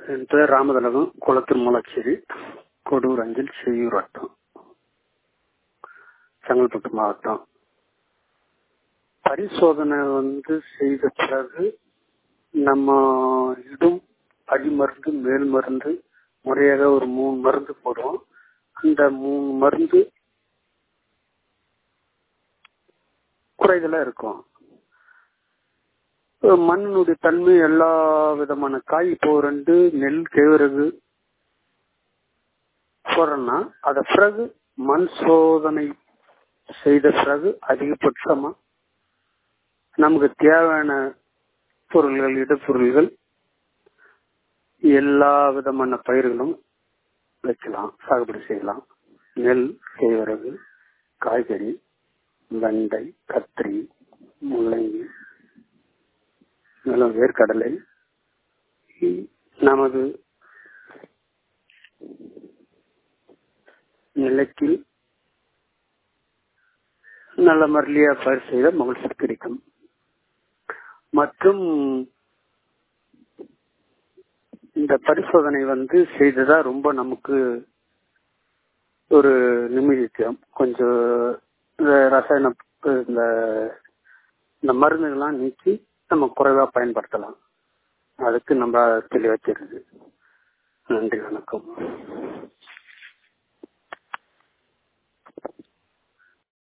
என் பேர் ராமதிலகம் குளத்தூர் மூலச்சேரி கொடூர் அஞ்சல் செய்யூர் வட்டம் செங்கல்பட்டு மாவட்டம் பரிசோதனை வந்து செய்த பிறகு நம்ம இடும் அடிமருந்து மேல் மருந்து முறையாக ஒரு மூணு மருந்து போடுவோம் அந்த மூணு மருந்து குறைதலா இருக்கும் மண்ணினுடைய தன்மை எல்லா விதமான காய் இப்போ ரெண்டு நெல் கேவரகு போடுறோம்னா அத பிறகு மண் சோதனை செய்த பிறகு அதிகபட்சமா நமக்கு தேவையான பொருள்கள் இடப்பொருள்கள் எல்லா விதமான பயிர்களும் வைக்கலாம் சாகுபடி செய்யலாம் நெல் கேவரகு காய்கறி வெண்டை கத்திரி முள்ளங்கி மேலும் வேர்க்கடலை நமது நிலைக்கு நல்ல மரலியா பயிர் செய்த மகிழ்ச்சி கிடைக்கும் மற்றும் இந்த பரிசோதனை வந்து செய்ததா ரொம்ப நமக்கு ஒரு நிம்மதிக்கும் கொஞ்சம் ரசாயன இந்த இந்த மருந்துகள்லாம் நீக்கி நம்ம குறைவா பயன்படுத்தலாம் அதுக்கு நம்ம தெளிவா தெரியுது நன்றி வணக்கம்